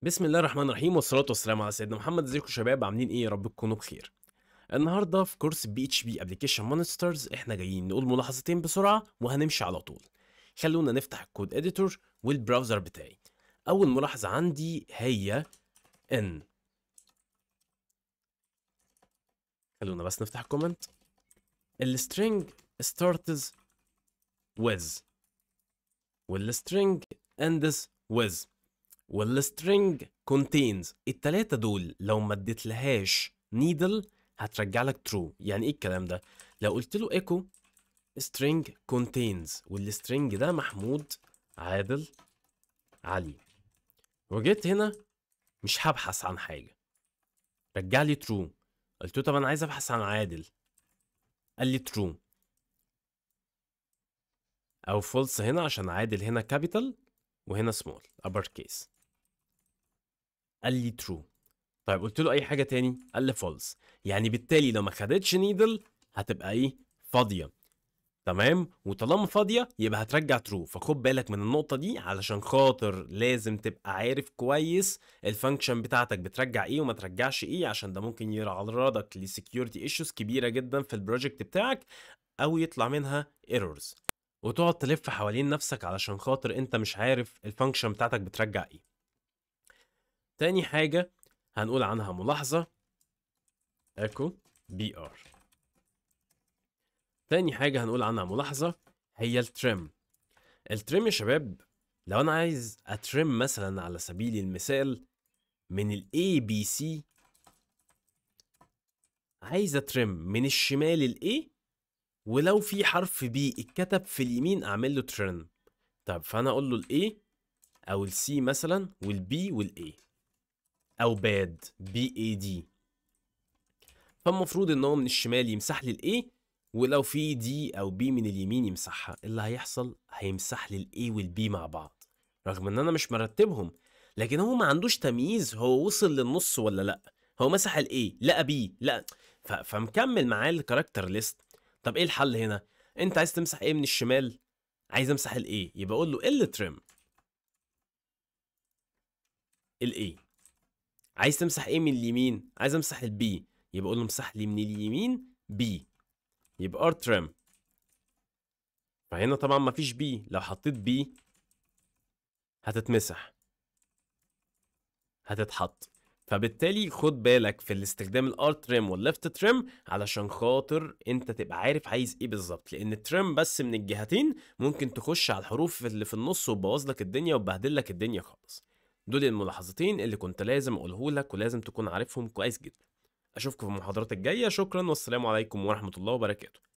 بسم الله الرحمن الرحيم والصلاة والسلام على سيدنا محمد ازيكم يا شباب عاملين ايه يا رب تكونوا بخير النهارده في كورس بي اتش بي ابلكيشن مونسترز احنا جايين نقول ملاحظتين بسرعة وهنمشي على طول خلونا نفتح الكود اديتور والبراوزر بتاعي اول ملاحظة عندي هي ان خلونا بس نفتح الكومنت السترينج starts with والسترينج ends with والسترينج contains التلاتة دول لو ما اديتلهاش needle هترجع لك true يعني ايه الكلام ده لو قلت له echo string contains والسترينج ده محمود عادل علي وجيت هنا مش هبحث عن حاجة رجع لي true قلت له طب انا عايز ابحث عن عادل قال لي true او false هنا عشان عادل هنا capital وهنا small upper case قال لي true طيب قلت له اي حاجه تاني قال لي false يعني بالتالي لو ما خدتش نيدل هتبقى ايه فاضيه تمام وطالما فاضيه يبقى هترجع true فخد بالك من النقطه دي علشان خاطر لازم تبقى عارف كويس الفانكشن بتاعتك بترجع ايه وما ترجعش ايه عشان ده ممكن يعرضك لسكيورتي ايشوز كبيره جدا في البروجكت بتاعك او يطلع منها ايرورز وتقعد تلف حوالين نفسك علشان خاطر انت مش عارف الفانكشن بتاعتك بترجع ايه تاني حاجة هنقول عنها ملاحظة ايكو بي ار تاني حاجة هنقول عنها ملاحظة هي الترم الترم يا شباب لو انا عايز اترم مثلا على سبيل المثال من ال A B C عايز اترم من الشمال ال A ولو في حرف B اتكتب في اليمين اعمل له ترم طب فانا اقول له ال A او ال C مثلا وال B وال A او باد بي اي دي فالمفروض ان هو من الشمال يمسح لي الاي ولو في دي او بي من اليمين يمسحها اللي هيحصل هيمسح لي الاي والبي مع بعض رغم ان انا مش مرتبهم لكن هو ما عندوش تمييز هو وصل للنص ولا لا هو مسح الاي لقى بي لا ف... فمكمل معاه الكاركتر ليست طب ايه الحل هنا انت عايز تمسح ايه من الشمال عايز امسح الاي يبقى اقول له ال ترم الاي عايز تمسح ايه من اليمين عايز امسح البي يبقى اقول له امسح لي من اليمين بي يبقى ار ترم فهنا طبعا مفيش بي لو حطيت بي هتتمسح هتتحط فبالتالي خد بالك في الاستخدام الار ترم والليفت ترم علشان خاطر انت تبقى عارف عايز ايه بالظبط لان الترم بس من الجهتين ممكن تخش على الحروف اللي في النص وتبوظ لك الدنيا وتبهدل لك الدنيا خالص دول الملاحظتين اللي كنت لازم اقوله لك ولازم تكون عارفهم كويس جدا اشوفكم في المحاضرات الجايه شكرا والسلام عليكم ورحمه الله وبركاته